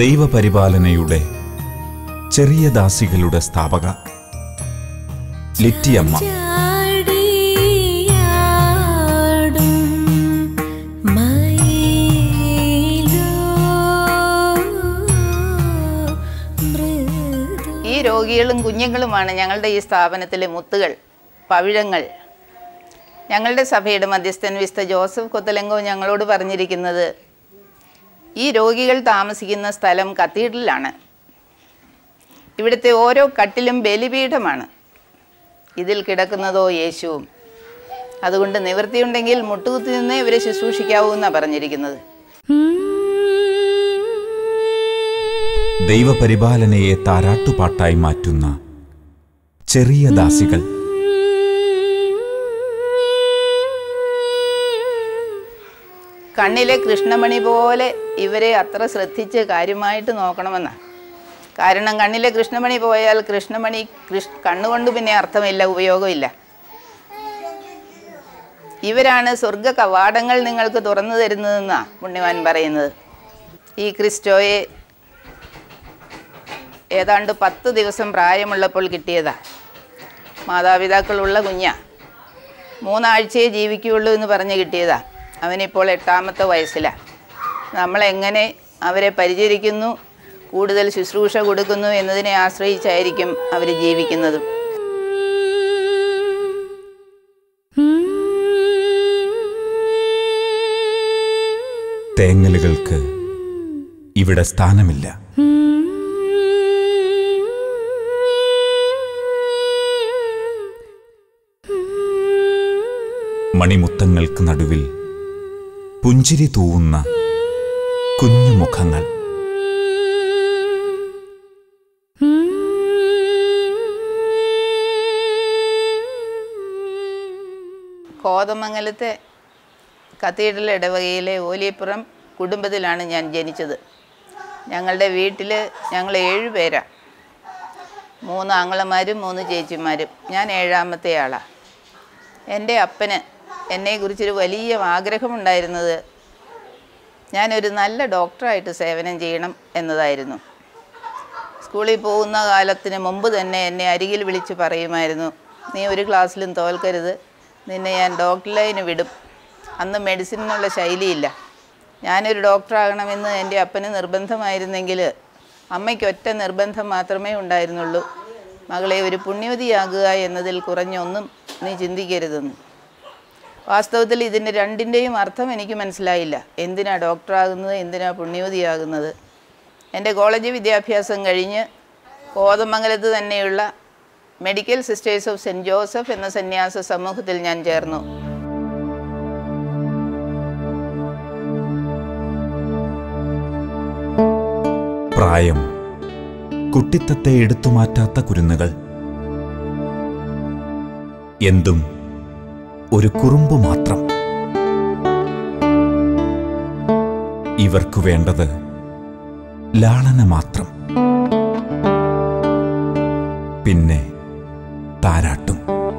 ദൈവപരിപാലനയുടെ ചെറിയ ദാസികളുടെ സ്ഥാപക ലിറ്റിയമ്മ ചാടിയാടും മയിലോ മൃദു ഈ രോഗികളും കുഞ്ഞുങ്ങളുമാണ് ഞങ്ങളുടെ ഈ സ്ഥാപനത്തിലെ മുത്തുകൾ പവിഴങ്ങൾ ഞങ്ങളുടെ സഭയുടെ മധ്യസ്ഥൻ വിസ്ത ജോസഫ് കൊത്തലങ്കോ ഞങ്ങളോട് പറഞ്ഞിരിക്കുന്നത് ഈ രോഗികൾ താമസിക്കുന്ന സ്ഥലം കത്തീഡ്രലാണ് ഇവിടുത്തെ ഓരോ കട്ടിലും ബലിപീഠമാണ് ഇതിൽ കിടക്കുന്നതോ യേശുവും അതുകൊണ്ട് നിവൃത്തിയുണ്ടെങ്കിൽ മുട്ടുകുത്തി നിന്നേ ഇവരെ ശുശ്രൂഷിക്കാവൂ എന്നാണ് പറഞ്ഞിരിക്കുന്നത് ദൈവപരിപാലനയെ താരാട്ടുപാട്ടായി മാറ്റുന്ന ചെറിയ ദാസികൾ കണ്ണിലെ കൃഷ്ണമണി പോലെ ഇവരെ അത്ര ശ്രദ്ധിച്ച് കാര്യമായിട്ട് നോക്കണമെന്നാണ് കാരണം കണ്ണിലെ കൃഷ്ണമണി പോയാൽ കൃഷ്ണമണി കൃഷ് കണ്ണുകൊണ്ട് പിന്നെ അർത്ഥമില്ല ഉപയോഗമില്ല ഇവരാണ് സ്വർഗ കവാടങ്ങൾ നിങ്ങൾക്ക് തുറന്നു തരുന്നതെന്നാണ് പുണ്യവാൻ പറയുന്നത് ഈ ക്രിസ്റ്റോയെ ഏതാണ്ട് പത്ത് ദിവസം പ്രായമുള്ളപ്പോൾ കിട്ടിയതാ മാതാപിതാക്കളുള്ള കുഞ്ഞാ മൂന്നാഴ്ചയെ ജീവിക്കുകയുള്ളൂ എന്ന് പറഞ്ഞ് കിട്ടിയതാ അവനിപ്പോൾ എട്ടാമത്തെ വയസ്സിലാണ് നമ്മളെങ്ങനെ അവരെ പരിചരിക്കുന്നു കൂടുതൽ ശുശ്രൂഷ കൊടുക്കുന്നു എന്നതിനെ ആശ്രയിച്ചായിരിക്കും അവർ ജീവിക്കുന്നതും തേങ്ങലുകൾക്ക് ഇവിടെ സ്ഥാനമില്ല മണിമുത്തങ്ങൾക്ക് നടുവിൽ പുഞ്ചിരി തൂവുന്ന കുഞ്ഞുമുഖങ്ങൾ കോതമംഗലത്തെ കത്തീഡ്രൽ ഇടവകയിലെ ഓലിയപ്പുറം കുടുംബത്തിലാണ് ഞാൻ ജനിച്ചത് ഞങ്ങളുടെ വീട്ടിൽ ഞങ്ങൾ ഏഴ് പേരാണ് മൂന്ന് ആങ്ങളമാരും മൂന്ന് ചേച്ചിമാരും ഞാൻ ഏഴാമത്തെ ആളാണ് എൻ്റെ അപ്പന് എന്നെക്കുറിച്ചൊരു വലിയ ആഗ്രഹമുണ്ടായിരുന്നത് ഞാനൊരു നല്ല ഡോക്ടറായിട്ട് സേവനം ചെയ്യണം എന്നതായിരുന്നു സ്കൂളിൽ പോകുന്ന കാലത്തിന് മുമ്പ് തന്നെ എന്നെ അരികിൽ വിളിച്ച് പറയുമായിരുന്നു നീ ഒരു ക്ലാസ്സിലും തോൽക്കരുത് നിന്നെ ഞാൻ ഡോക്ടർ ലൈന് വിടും അന്ന് മെഡിസിൻ എന്നുള്ള ശൈലിയില്ല ഞാനൊരു ഡോക്ടറാകണമെന്ന് എൻ്റെ അപ്പന് നിർബന്ധമായിരുന്നെങ്കിൽ അമ്മയ്ക്ക് ഒറ്റ നിർബന്ധം മാത്രമേ ഉണ്ടായിരുന്നുള്ളൂ മകളെ ഒരു പുണ്യവതിയാകുക എന്നതിൽ കുറഞ്ഞൊന്നും നീ ചിന്തിക്കരുതെന്ന് വാസ്തവത്തിൽ ഇതിൻ്റെ രണ്ടിൻ്റെയും അർത്ഥം എനിക്ക് മനസ്സിലായില്ല എന്തിനാ ഡോക്ടറാകുന്നത് എന്തിനാ പുണ്യവതിയാകുന്നത് എൻ്റെ കോളേജ് വിദ്യാഭ്യാസം കഴിഞ്ഞ് കോതമംഗലത്ത് തന്നെയുള്ള medical sisters of saint Joseph എന്ന സന്യാസ സമൂഹത്തിൽ ഞാൻ ചേർന്നു പ്രായം കുട്ടിത്തത്തെ എടുത്തുമാറ്റാത്ത കുരുന്നുകൾ എന്തും ഒരു കുറുമ്പ് മാത്രം ഇവർക്കു വേണ്ടത് ലാളന മാത്രം പിന്നെ താരാട്ടും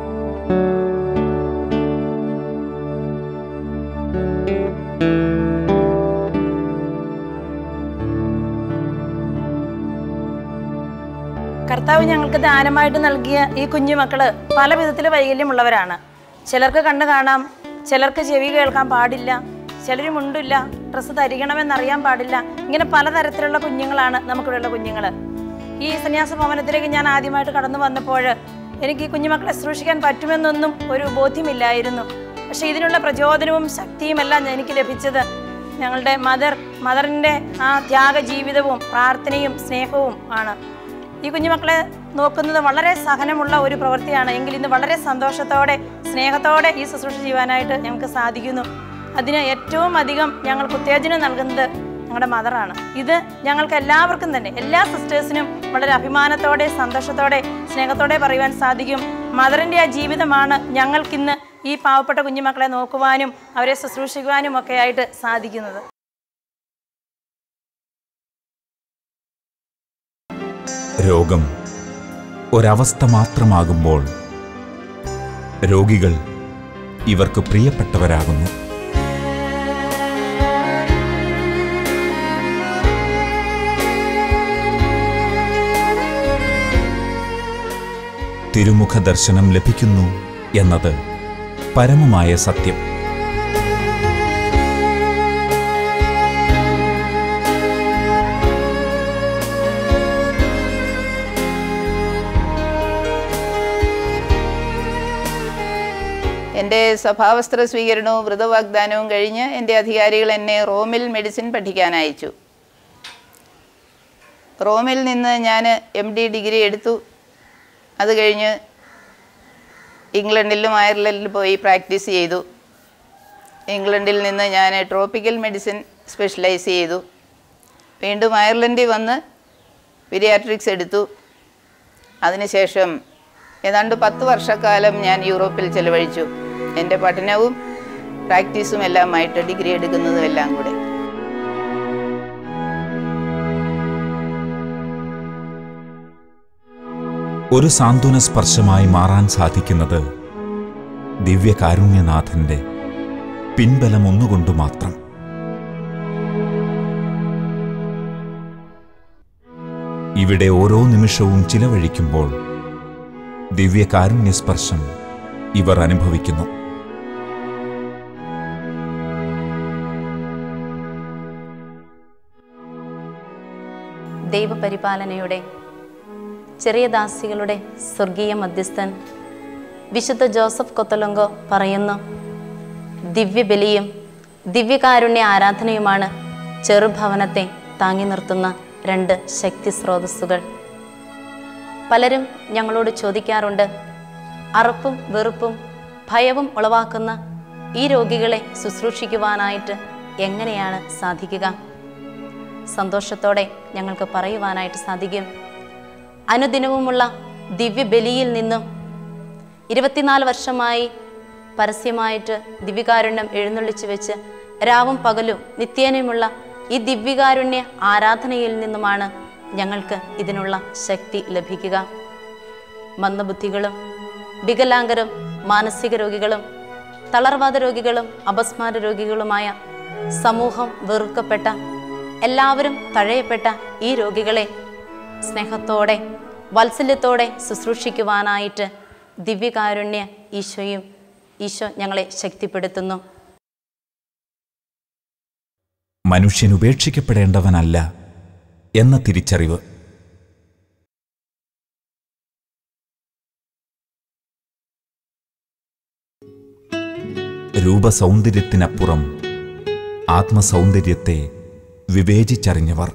കർത്താവ് ഞങ്ങൾക്ക് ദാനമായിട്ട് നൽകിയ ഈ കുഞ്ഞുമക്കള് പല വിധത്തിൽ വൈകല്യമുള്ളവരാണ് ചിലർക്ക് കണ്ണ് കാണാം ചിലർക്ക് ചെവി കേൾക്കാൻ പാടില്ല ചിലർ മുണ്ടില്ല ഡ്രസ്സ് ധരിക്കണമെന്നറിയാൻ പാടില്ല ഇങ്ങനെ പലതരത്തിലുള്ള കുഞ്ഞുങ്ങളാണ് നമുക്കിവിടെയുള്ള കുഞ്ഞുങ്ങൾ ഈ സന്യാസ ഭവനത്തിലേക്ക് ഞാൻ ആദ്യമായിട്ട് കടന്നു വന്നപ്പോൾ എനിക്ക് ഈ കുഞ്ഞുമക്കളെ ശുശ്രൂഷിക്കാൻ പറ്റുമെന്നൊന്നും ഒരു ബോധ്യമില്ലായിരുന്നു പക്ഷേ ഇതിനുള്ള പ്രചോദനവും ശക്തിയും എല്ലാം എനിക്ക് ലഭിച്ചത് ഞങ്ങളുടെ മദർ മദറിൻ്റെ ആ ത്യാഗ ജീവിതവും പ്രാർത്ഥനയും സ്നേഹവും ആണ് ഈ കുഞ്ഞുമക്കളെ നോക്കുന്നത് വളരെ സഹനമുള്ള ഒരു പ്രവൃത്തിയാണ് എങ്കിൽ ഇന്ന് വളരെ സന്തോഷത്തോടെ സ്നേഹത്തോടെ ഈ ശുശ്രൂഷ ചെയ്യുവാനായിട്ട് ഞങ്ങൾക്ക് സാധിക്കുന്നു അതിന് ഏറ്റവും അധികം ഞങ്ങൾക്ക് ഉത്തേജനം നൽകുന്നത് ഞങ്ങളുടെ മദറാണ് ഇത് ഞങ്ങൾക്ക് എല്ലാവർക്കും തന്നെ എല്ലാ സിസ്റ്റേഴ്സിനും വളരെ അഭിമാനത്തോടെ സന്തോഷത്തോടെ സ്നേഹത്തോടെ പറയുവാൻ സാധിക്കും മദറിൻ്റെ ആ ജീവിതമാണ് ഞങ്ങൾക്കിന്ന് ഈ പാവപ്പെട്ട കുഞ്ഞുമക്കളെ നോക്കുവാനും അവരെ ശുശ്രൂഷിക്കുവാനും ഒക്കെ ആയിട്ട് സാധിക്കുന്നത് രോഗം ഒരവസ്ഥ മാത്രമാകുമ്പോൾ രോഗികൾ ഇവർക്ക് പ്രിയപ്പെട്ടവരാകുന്നു തിരുമുഖ ദർശനം ലഭിക്കുന്നു എന്നത് പരമമായ സത്യം എൻ്റെ സഭാവസ്ത്ര സ്വീകരണവും വ്രതവാഗ്ദാനവും കഴിഞ്ഞ് എൻ്റെ അധികാരികൾ എന്നെ റോമിൽ മെഡിസിൻ പഠിക്കാൻ അയച്ചു റോമിൽ നിന്ന് ഞാൻ എം ഡി ഡിഗ്രി എടുത്തു അത് കഴിഞ്ഞ് ഇംഗ്ലണ്ടിലും അയർലൻഡിലും പോയി പ്രാക്ടീസ് ചെയ്തു ഇംഗ്ലണ്ടിൽ നിന്ന് ഞാൻ ട്രോപ്പിക്കൽ മെഡിസിൻ സ്പെഷ്യലൈസ് ചെയ്തു വീണ്ടും അയർലൻഡിൽ വന്ന് പീരിയാട്രിക്സ് എടുത്തു അതിനുശേഷം ഏതാണ്ട് പത്ത് വർഷക്കാലം ഞാൻ യൂറോപ്പിൽ ചെലവഴിച്ചു എൻ്റെ പഠനവും പ്രാക്ടീസും എല്ലാമായിട്ട് ഡിഗ്രി എടുക്കുന്നതും എല്ലാം കൂടെ ഒരു സാന്ത്വന സ്പർശമായി മാറാൻ സാധിക്കുന്നത് ദിവ്യകാരുണ്യനാഥന്റെ പിൻബലം ഒന്നുകൊണ്ടു മാത്രം ഇവിടെ ഓരോ നിമിഷവും ചിലവഴിക്കുമ്പോൾ ദിവ്യകാരുണ്യ സ്പർശം ഇവർ അനുഭവിക്കുന്നു ദൈവപരിപാലനയുടെ ചെറിയ ദാസികളുടെ സ്വർഗീയ മധ്യസ്ഥൻ വിശുദ്ധ ജോസഫ് കൊത്തലൊങ്കോ പറയുന്നു ദിവ്യബലിയും ദിവ്യകാരുണ്യ ആരാധനയുമാണ് ചെറുഭവനത്തെ താങ്ങി നിർത്തുന്ന രണ്ട് ശക്തി സ്രോതസ്സുകൾ പലരും ഞങ്ങളോട് ചോദിക്കാറുണ്ട് അറപ്പും വെറുപ്പും ഭയവും ഉളവാക്കുന്ന ഈ രോഗികളെ ശുശ്രൂഷിക്കുവാനായിട്ട് എങ്ങനെയാണ് സാധിക്കുക സന്തോഷത്തോടെ ഞങ്ങൾക്ക് പറയുവാനായിട്ട് സാധിക്കും അനുദിനവുമുള്ള ദിവ്യബലിയിൽ നിന്നും ഇരുപത്തിനാല് വർഷമായി പരസ്യമായിട്ട് ദിവ്യകാരുണ്യം എഴുന്നള്ളിച്ചു വെച്ച് രാവും പകലും നിത്യേനയുമുള്ള ഈ ദിവ്യകാരുണ്യ ആരാധനയിൽ നിന്നുമാണ് ഞങ്ങൾക്ക് ഇതിനുള്ള ശക്തി ലഭിക്കുക മന്ദബുദ്ധികളും വികലാംഗരും മാനസിക രോഗികളും തളർവാദ രോഗികളും അപസ്മാര രോഗികളുമായ സമൂഹം വെറുക്കപ്പെട്ട എല്ലാവരും തഴയപ്പെട്ട ഈ രോഗികളെ സ്നേഹത്തോടെ വാത്സല്യത്തോടെ ശുശ്രൂഷിക്കുവാനായിട്ട് ദിവ്യകാരുണ്യ ഈശോയും ഈശോ ഞങ്ങളെ ശക്തിപ്പെടുത്തുന്നു മനുഷ്യൻ ഉപേക്ഷിക്കപ്പെടേണ്ടവനല്ല എന്ന തിരിച്ചറിവ് രൂപസൗന്ദര്യത്തിനപ്പുറം ആത്മസൗന്ദര്യത്തെ വിവേചിച്ചറിഞ്ഞവർ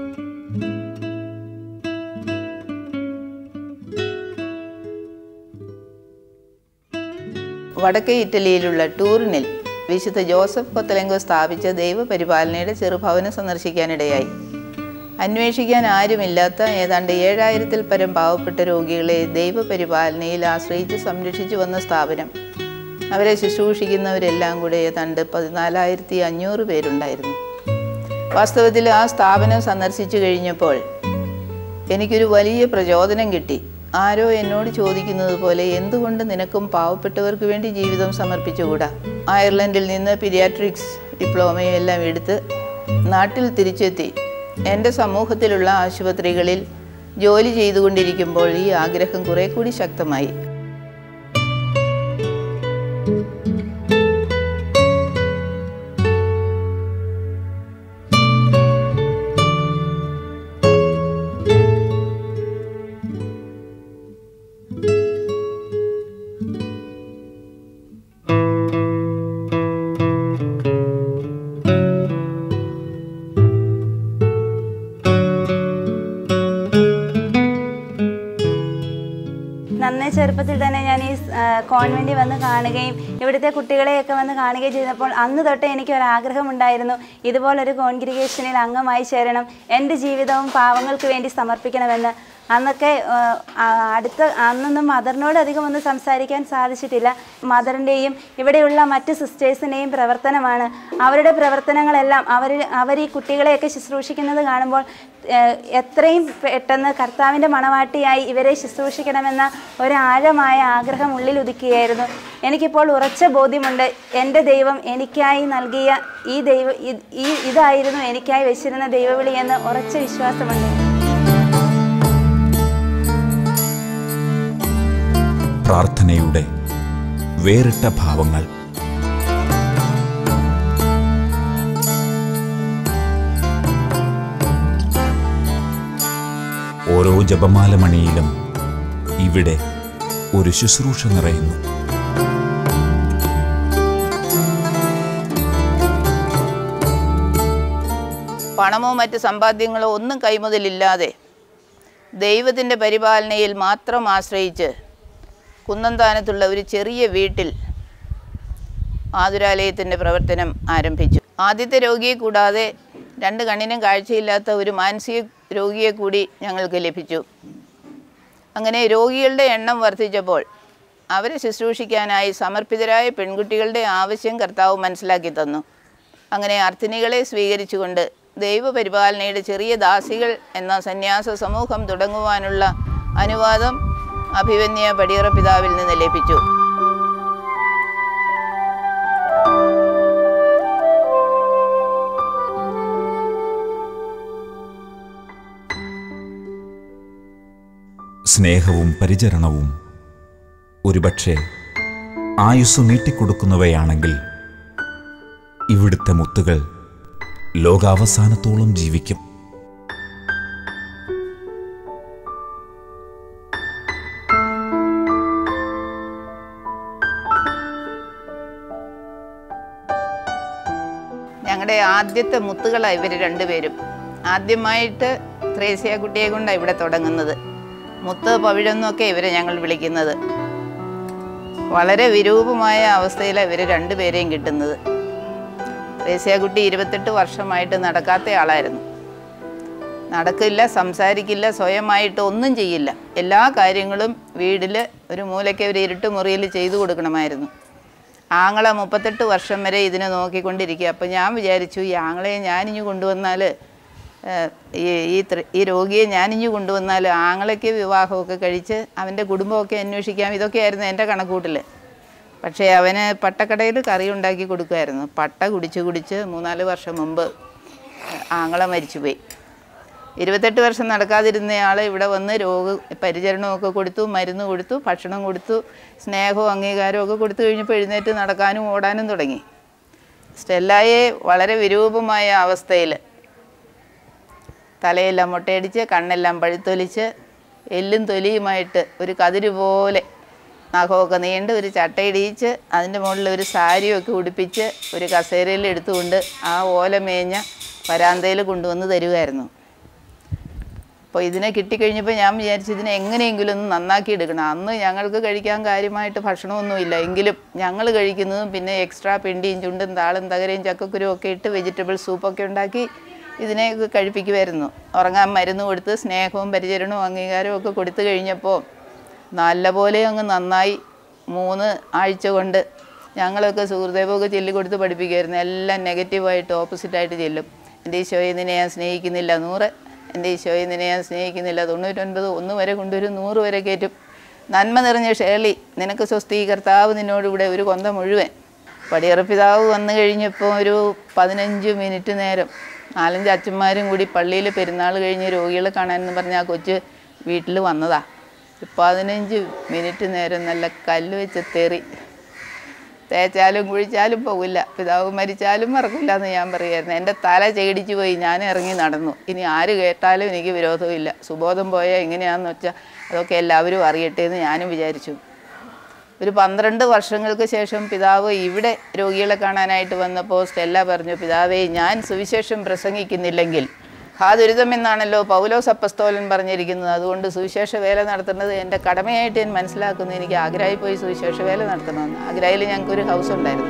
വടക്കേ ഇറ്റലിയിലുള്ള ടൂറിനിൽ വിശുദ്ധ ജോസഫ് കൊത്തലങ്കോ സ്ഥാപിച്ച ദൈവപരിപാലനയുടെ ചെറുഭവനം സന്ദർശിക്കാനിടയായി അന്വേഷിക്കാൻ ആരുമില്ലാത്ത ഏതാണ്ട് ഏഴായിരത്തിൽ പരം പാവപ്പെട്ട രോഗികളെ ദൈവപരിപാലനയിൽ ആശ്രയിച്ച് സംരക്ഷിച്ചു വന്ന സ്ഥാപനം അവരെ ശുശ്രൂഷിക്കുന്നവരെല്ലാം കൂടെ ഏതാണ്ട് പതിനാലായിരത്തി അഞ്ഞൂറ് പേരുണ്ടായിരുന്നു വാസ്തവത്തിൽ ആ സ്ഥാപനം സന്ദർശിച്ചു കഴിഞ്ഞപ്പോൾ എനിക്കൊരു വലിയ പ്രചോദനം കിട്ടി ആരോ എന്നോട് ചോദിക്കുന്നത് പോലെ എന്തുകൊണ്ട് നിനക്കും പാവപ്പെട്ടവർക്ക് വേണ്ടി ജീവിതം സമർപ്പിച്ചുകൂടാ അയർലൻഡിൽ നിന്ന് പീരിയാട്രിക്സ് ഡിപ്ലോമയും എല്ലാം എടുത്ത് നാട്ടിൽ തിരിച്ചെത്തി എൻ്റെ സമൂഹത്തിലുള്ള ആശുപത്രികളിൽ ജോലി ചെയ്തുകൊണ്ടിരിക്കുമ്പോൾ ഈ ആഗ്രഹം കുറെ കൂടി ശക്തമായി നന്നേ ചെറുപ്പത്തിൽ തന്നെ ഞാൻ ഈ കോൺവെന്റിൽ വന്ന് കാണുകയും ഇവിടുത്തെ കുട്ടികളെയൊക്കെ വന്ന് കാണുകയും ചെയ്തപ്പോൾ അന്ന് തൊട്ടേ എനിക്ക് ഒരു ആഗ്രഹമുണ്ടായിരുന്നു ഇതുപോലൊരു കോൺഗ്രിഗേഷനിൽ അംഗമായി ചേരണം എൻ്റെ ജീവിതവും പാവങ്ങൾക്ക് വേണ്ടി സമർപ്പിക്കണമെന്ന് അന്നൊക്കെ ആ, ആ, അടുത്ത അന്നൊന്നും മദറിനോട് അധികം ഒന്നും സംസാരിക്കാൻ സാധിച്ചിട്ടില്ല മദറിൻ്റെയും ഇവിടെയുള്ള മറ്റ് സിസ്റ്റേഴ്സിൻ്റെയും പ്രവർത്തനമാണ് അവരുടെ പ്രവർത്തനങ്ങളെല്ലാം അവർ അവർ ഈ കുട്ടികളെയൊക്കെ ശുശ്രൂഷിക്കുന്നത് കാണുമ്പോൾ ഏഹ്, എത്രയും പെട്ടെന്ന് കർത്താവിൻ്റെ മണവാട്ടിയായി ഇവരെ ശുശ്രൂഷിക്കണമെന്ന ഒരു ആഴമായ ആഗ്രഹം ഉള്ളിൽ ഒതുക്കിയായിരുന്നു എനിക്കിപ്പോൾ ഉറച്ച ബോധ്യമുണ്ട് എൻ്റെ ദൈവം എനിക്കായി നൽകിയ ഈ ദൈവ ഇത്- ഈ ഇതായിരുന്നു എനിക്കായി വെച്ചിരുന്ന ദൈവവിളി എന്ന് ഉറച്ച വിശ്വാസമുണ്ട് പ്രാർത്ഥനയുടെ വേറിട്ട ഭാവങ്ങൾ ഓരോ ജപമാല മണിയിലും ഇവിടെ ഒരു ശുശ്രൂഷ നിറയുന്നു പണമോ മറ്റ് സമ്പാദ്യങ്ങളോ ഒന്നും കൈമുതലില്ലാതെ ദൈവത്തിൻ്റെ പരിപാലനയിൽ മാത്രം ആശ്രയിച്ച് കുന്നന്താനത്തുള്ള ഒരു ചെറിയ വീട്ടിൽ ആതുരാലയത്തിൻ്റെ പ്രവർത്തനം ആരംഭിച്ചു ആദ്യത്തെ രോഗിയെ കൂടാതെ രണ്ട് കണ്ണിനും കാഴ്ചയില്ലാത്ത ഒരു മാനസിക രോഗിയെ കൂടി ഞങ്ങൾക്ക് ലഭിച്ചു അങ്ങനെ രോഗികളുടെ എണ്ണം വർദ്ധിച്ചപ്പോൾ അവരെ ശുശ്രൂഷിക്കാനായി സമർപ്പിതരായ പെൺകുട്ടികളുടെ ആവശ്യം കർത്താവ് മനസ്സിലാക്കി തന്നു അങ്ങനെ അർത്ഥിനികളെ സ്വീകരിച്ചുകൊണ്ട് ദൈവപരിപാലനയുടെ ചെറിയ ദാസികൾ എന്ന സന്യാസ സമൂഹം തുടങ്ങുവാനുള്ള അനുവാദം അഭിവന്യ പടിയറ പിതാവിൽ നിന്ന് ലഭിച്ചു സ്നേഹവും പരിചരണവും ഒരുപക്ഷെ ആയുസ് നീട്ടിക്കൊടുക്കുന്നവയാണെങ്കിൽ ഇവിടുത്തെ മുത്തുകൾ ലോകാവസാനത്തോളം ജീവിക്കും ഞങ്ങളുടെ ആദ്യത്തെ മുത്തുകളാണ് ഇവർ രണ്ടുപേരും ആദ്യമായിട്ട് ത്രേസ്യ കുട്ടിയെ കൊണ്ടാണ് ഇവിടെ തുടങ്ങുന്നത് മുത്ത് പവിഴെന്നൊക്കെ ഇവരെ ഞങ്ങൾ വിളിക്കുന്നത് വളരെ വിരൂപമായ അവസ്ഥയിലാണ് ഇവർ രണ്ടുപേരെയും കിട്ടുന്നത് ത്രേസ്യ കുട്ടി ഇരുപത്തെട്ട് വർഷമായിട്ട് നടക്കാത്ത ആളായിരുന്നു നടക്കില്ല സംസാരിക്കില്ല സ്വയമായിട്ട് ഒന്നും ചെയ്യില്ല എല്ലാ കാര്യങ്ങളും വീട്ടിൽ ഒരു മൂലയ്ക്ക് ഒരു ഇരുട്ട് മുറിയിൽ ചെയ്തു കൊടുക്കണമായിരുന്നു ആങ്ങളെ മുപ്പത്തെട്ട് വർഷം വരെ ഇതിനെ നോക്കിക്കൊണ്ടിരിക്കുക അപ്പോൾ ഞാൻ വിചാരിച്ചു ഈ ആങ്ങളെ ഞാനിഞ്ഞു കൊണ്ടുവന്നാൽ ഏഹ്, ഈ ഈ ത്ര- ഈ രോഗിയെ ഞാനിഞ്ഞു കൊണ്ടുവന്നാൽ ആങ്ങളയ്ക്ക് വിവാഹമൊക്കെ കഴിച്ച് അവൻ്റെ കുടുംബമൊക്കെ അന്വേഷിക്കാം ഇതൊക്കെയായിരുന്നു എൻ്റെ കണക്കൂട്ടിൽ പക്ഷേ അവന് പട്ടക്കടയിൽ കറി ഉണ്ടാക്കി കൊടുക്കുമായിരുന്നു പട്ട കുടിച്ച് കുടിച്ച് മൂന്നാല് വർഷം മുമ്പ് ആങ്ങളെ മരിച്ചുപോയി ഇരുപത്തെട്ട് വർഷം നടക്കാതിരുന്നയാൾ ഇവിടെ വന്ന് രോഗ പരിചരണമൊക്കെ കൊടുത്തു മരുന്ന് കൊടുത്തു ഭക്ഷണം കൊടുത്തു സ്നേഹവും അംഗീകാരവും ഒക്കെ കൊടുത്തു കഴിഞ്ഞപ്പോൾ എഴുന്നേറ്റ് നടക്കാനും ഓടാനും തുടങ്ങി സ്റ്റെല്ലായെ വളരെ വിരൂപമായ അവസ്ഥയിൽ തലയെല്ലാം മുട്ടയടിച്ച് കണ്ണെല്ലാം പഴുത്തൊലിച്ച് എല്ലും തൊലിയുമായിട്ട് ഒരു കതിര് പോലെ നഖമൊക്കെ നീണ്ട് ഒരു ചട്ടയിടിയിച്ച് അതിൻ്റെ മുകളിൽ ഒരു സാരിയൊക്കെ ഉടുപ്പിച്ച് ഒരു കസേരയിൽ എടുത്തുകൊണ്ട് ആ ഓല മേഞ്ഞ വരാന്തയിൽ കൊണ്ടുവന്ന് തരുമായിരുന്നു അപ്പോൾ ഇതിനെ കിട്ടിക്കഴിഞ്ഞപ്പോൾ ഞാൻ വിചാരിച്ചു ഇതിനെ എങ്ങനെയെങ്കിലും ഒന്ന് നന്നാക്കി എടുക്കണം അന്ന് ഞങ്ങൾക്ക് കഴിക്കാൻ കാര്യമായിട്ട് ഭക്ഷണമൊന്നുമില്ല എങ്കിലും ഞങ്ങൾ കഴിക്കുന്നതും പിന്നെ എക്സ്ട്രാ പിണ്ടിയും ചുണ്ടും താളും തകരയും ചക്കക്കുരും ഒക്കെ ഇട്ട് വെജിറ്റബിൾ സൂപ്പൊക്കെ ഉണ്ടാക്കി ഇതിനെ ഒക്കെ കഴിപ്പിക്കുമായിരുന്നു ഉറങ്ങാൻ മരുന്ന് കൊടുത്ത് സ്നേഹവും പരിചരണവും അംഗീകാരവും ഒക്കെ കൊടുത്തു കഴിഞ്ഞപ്പോൾ നല്ലപോലെ അങ്ങ് നന്നായി മൂന്ന് ആഴ്ച കൊണ്ട് ഞങ്ങളൊക്കെ സുഹൃദേവമൊക്കെ ചൊല്ലിക്കൊടുത്ത് പഠിപ്പിക്കുമായിരുന്നു എല്ലാം നെഗറ്റീവായിട്ട് ഓപ്പോസിറ്റായിട്ട് ചെല്ലും എൻ്റെ ഈശോയെ നിന്നെ ഞാൻ സ്നേഹിക്കുന്നില്ല നൂറ് എൻ്റെ ഈശോയെ നിന്നെ ഞാൻ സ്നേഹിക്കുന്നില്ല തൊണ്ണൂറ്റൊൻപത് ഒന്ന് വരെ കൊണ്ടുവരും നൂറ് വരെ കയറ്റും നന്മ നിറഞ്ഞ ഷേളി നിനക്ക് സ്വസ്തി കർത്താവ് നിന്നോടിവിടെ ഒരു കൊന്ത മുഴുവൻ പടിയറപ്പിതാവ് വന്നു കഴിഞ്ഞപ്പോൾ ഒരു പതിനഞ്ച് മിനിറ്റ് നേരം നാലഞ്ച് അച്ഛന്മാരും കൂടി പള്ളിയിൽ പെരുന്നാൾ കഴിഞ്ഞ് രോഗികളെ കാണാനെന്ന് പറഞ്ഞ് ആ കൊച്ച് വീട്ടിൽ വന്നതാ പതിനഞ്ച് മിനിറ്റ് നേരം നല്ല കല്ല് വെച്ച് തെറി തേച്ചാലും കുഴിച്ചാലും പോകില്ല പിതാവ് മരിച്ചാലും മറക്കില്ല എന്ന് ഞാൻ പറയുമായിരുന്നു എൻ്റെ തല ചേടിച്ചു പോയി ഞാൻ ഇറങ്ങി നടന്നു ഇനി ആര് കേട്ടാലും എനിക്ക് വിരോധമില്ല സുബോധം പോയാൽ എങ്ങനെയാണെന്ന് വെച്ചാൽ അതൊക്കെ എല്ലാവരും അറിയട്ടെ എന്ന് ഞാനും വിചാരിച്ചു ഒരു പന്ത്രണ്ട് വർഷങ്ങൾക്ക് ശേഷം പിതാവ് ഇവിടെ രോഗികളെ കാണാനായിട്ട് വന്നപ്പോൾ സ്റ്റെല്ല പറഞ്ഞു പിതാവേ ഞാൻ സുവിശേഷം പ്രസംഗിക്കുന്നില്ലെങ്കിൽ ഹാ ദുരിതമെന്നാണല്ലോ പൗലോസ് അപ്പസ്തോലൻ പറഞ്ഞിരിക്കുന്നത് അതുകൊണ്ട് സുവിശേഷ വേല നടത്തുന്നത് എൻ്റെ കടമയായിട്ട് ഞാൻ മനസ്സിലാക്കുന്നു എനിക്ക് ആഗ്രഹമായി പോയി സുവിശേഷ വേല നടത്തണമെന്ന് ആഗ്രഹയിൽ ഞങ്ങൾക്കൊരു ഹൗസ് ഉണ്ടായിരുന്നു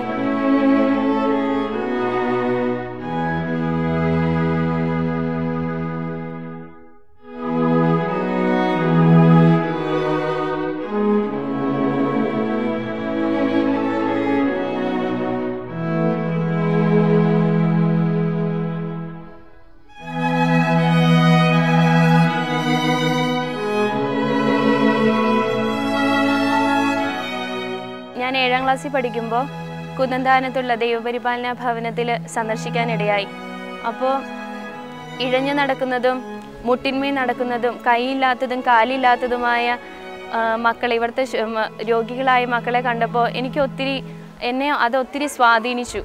ഞാൻ ഏഴാം ക്ലാസ്സിൽ പഠിക്കുമ്പോൾ കുന്നന്താനത്തുള്ള ദൈവപരിപാലന ഭവനത്തിൽ സന്ദർശിക്കാനിടയായി അപ്പോൾ ഇഴഞ്ഞു നടക്കുന്നതും മുട്ടിന്മേൽ നടക്കുന്നതും കൈയില്ലാത്തതും കാലില്ലാത്തതുമായ ആ, മക്കളെ ഇവിടുത്തെ ശ- മ- രോഗികളായ മക്കളെ കണ്ടപ്പോൾ എനിക്ക് ഒത്തിരി എന്നെ അത് ഒത്തിരി സ്വാധീനിച്ചു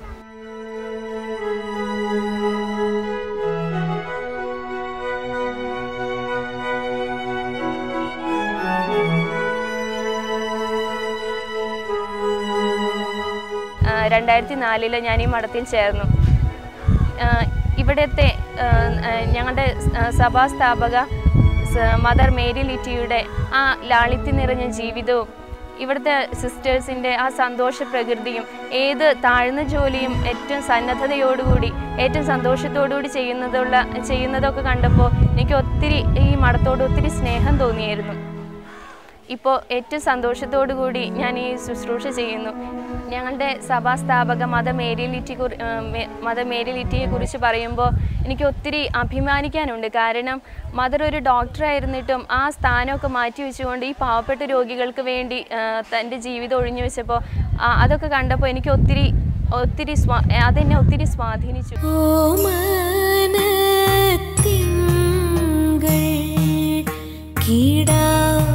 രണ്ടായിരത്തി നാലില് ഞാൻ ഈ മഠത്തിൽ ചേർന്നു ആ, ഇവിടുത്തെ ആ, ആ, ഞങ്ങളുടെ ആ, സഭാ സ്ഥാപക സ- മദർ മേരി ലിറ്റിയുടെ ആ ലാളിത്യം നിറഞ്ഞ ജീവിതവും ഇവിടുത്തെ സിസ്റ്റേഴ്സിൻ്റെ ആ സന്തോഷ പ്രകൃതിയും ഏത് താഴ്ന്ന ജോലിയും ഏറ്റവും സന്നദ്ധതയോടുകൂടി ഏറ്റവും സന്തോഷത്തോടുകൂടി ചെയ്യുന്നതുള്ള ചെയ്യുന്നതൊക്കെ കണ്ടപ്പോൾ എനിക്ക് ഒത്തിരി ഈ മഠത്തോട് ഒത്തിരി സ്നേഹം തോന്നിയായിരുന്നു ഇപ്പോൾ ഏറ്റവും സന്തോഷത്തോടു കൂടി ഞാൻ ഈ ശുശ്രൂഷ ചെയ്യുന്നു ഞങ്ങളുടെ സഭാ സ്ഥാപക മത മേരിലിറ്റി കുറി ആ, മെ- മത മേരിലിറ്റിയെ കുറിച്ച് പറയുമ്പോൾ എനിക്ക് ഒത്തിരി അഭിമാനിക്കാനുണ്ട് കാരണം മദർ ഒരു ഡോക്ടറായിരുന്നിട്ടും ആ സ്ഥാനമൊക്കെ മാറ്റി വെച്ചുകൊണ്ട് ഈ പാവപ്പെട്ട രോഗികൾക്ക് വേണ്ടി ആ, തൻ്റെ ജീവിതം ഒഴിഞ്ഞു വെച്ചപ്പോൾ ആ, അതൊക്കെ കണ്ടപ്പോൾ എനിക്ക് ഒത്തിരി ഒത്തിരി സ്വാ അതെന്നെ ഒത്തിരി സ്വാധീനിച്ചു ഓമനത്തിങ്കൾ കിടാ